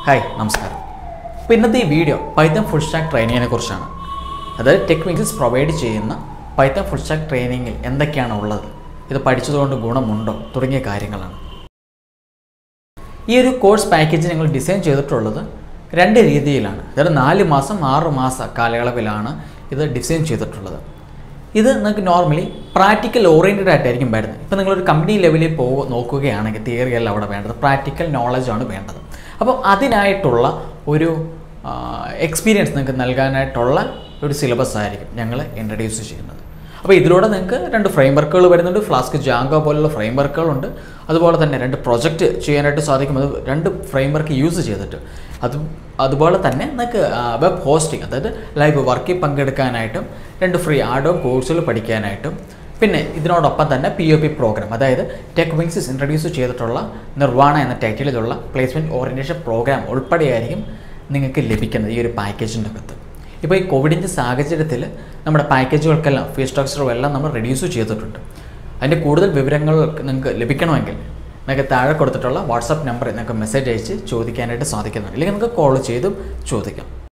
hi നമസ്കാരം അപ്പോൾ ഇന്നത്തെ ഈ വീഡിയോ പൈത്തൺ ഫുൾ സ്റ്റാക്ക് ട്രെയിനിങ്ങിനെ കുറിച്ചാണ് അതായത് ടെക് വിങ്സ് പ്രൊവൈഡ് ചെയ്യുന്ന പൈത്തൺ ഫുൾ സ്റ്റാക്ക് ട്രെയിനിങ്ങിൽ എന്തൊക്കെയാണ് ഉള്ളത് ഇത് പഠിച്ചതുകൊണ്ട് ഗുണമുണ്ടോ തുടങ്ങിയ കാര്യങ്ങളാണ് ഈ ഒരു കോഴ്സ് പാക്കേജ് ഞങ്ങൾ ഡിസൈൻ ചെയ്തിട്ടുള്ളത് രണ്ട് രീതിയിലാണ് അതായത് നാല് മാസം ആറ് മാസ കാലയളവിലാണ് ഇത് ഡിസൈൻ ചെയ്തിട്ടുള്ളത് ഇത് നിങ്ങൾക്ക് നോർമലി പ്രാക്ടിക്കൽ ഓറിയൻറ്റഡ് ആയിട്ടായിരിക്കും വരുന്നത് ഇപ്പോൾ നിങ്ങളൊരു കമ്പനി ലെവലിൽ പോ നോക്കുകയാണെങ്കിൽ തിയറി അല്ല അവിടെ വേണ്ടത് പ്രാക്ടിക്കൽ നോളജ് ആണ് വേണ്ടത് അപ്പോൾ അതിനായിട്ടുള്ള ഒരു എക്സ്പീരിയൻസ് നിങ്ങൾക്ക് നൽകാനായിട്ടുള്ള ഒരു സിലബസ് ആയിരിക്കും ഞങ്ങൾ ഇൻട്രൊഡ്യൂസ് ചെയ്യുന്നത് അപ്പോൾ ഇതിലൂടെ നിങ്ങൾക്ക് രണ്ട് ഫ്രെയിം വർക്കുകൾ വരുന്നുണ്ട് ഫ്ലാസ്ക് ജാങ്കോ പോലുള്ള ഫ്രെയിം വർക്കുകളുണ്ട് അതുപോലെ തന്നെ രണ്ട് പ്രൊജക്റ്റ് ചെയ്യാനായിട്ട് സാധിക്കും അത് രണ്ട് ഫ്രെയിം വർക്ക് യൂസ് ചെയ്തിട്ട് അത് അതുപോലെ തന്നെ നിങ്ങൾക്ക് വെബ് ഹോസ്റ്റിംഗ് അതായത് ലൈവ് വർക്കിൽ പങ്കെടുക്കാനായിട്ടും രണ്ട് ഫ്രീ ആഡോ കോഴ്സുകൾ പഠിക്കാനായിട്ടും പിന്നെ ഇതിനോടൊപ്പം തന്നെ പി ഒ പി പ്രോഗ്രാം അതായത് ടെക് വിങ്സസ് ഇൻട്രൊഡ്യൂസ് ചെയ്തിട്ടുള്ള നിർവ്വാണ എന്ന ടൈറ്റിലുള്ള പ്ലേസ്മെൻറ്റ് ഓറിയൻറ്റേഷൻ പ്രോഗ്രാം ഉൾപ്പെടെയായിരിക്കും നിങ്ങൾക്ക് ലഭിക്കുന്നത് ഈ ഒരു പാക്കേജിൻ്റെ അകത്ത് ഇപ്പോൾ ഈ കോവിഡിൻ്റെ സാഹചര്യത്തിൽ നമ്മുടെ പാക്കേജുകൾക്കെല്ലാം ഫീസ് സ്ട്രക്ചറും എല്ലാം നമ്മൾ റെഡ്യൂസ് ചെയ്തിട്ടുണ്ട് അതിൻ്റെ കൂടുതൽ വിവരങ്ങൾ നിങ്ങൾക്ക് ലഭിക്കണമെങ്കിൽ നിങ്ങൾക്ക് താഴെ കൊടുത്തിട്ടുള്ള വാട്സപ്പ് നമ്പറിൽ നിങ്ങൾക്ക് മെസ്സേജ് അയച്ച് ചോദിക്കാനായിട്ട് സാധിക്കുന്നുണ്ട് അല്ലെങ്കിൽ നിങ്ങൾക്ക് കോൾ ചെയ്തും ചോദിക്കാം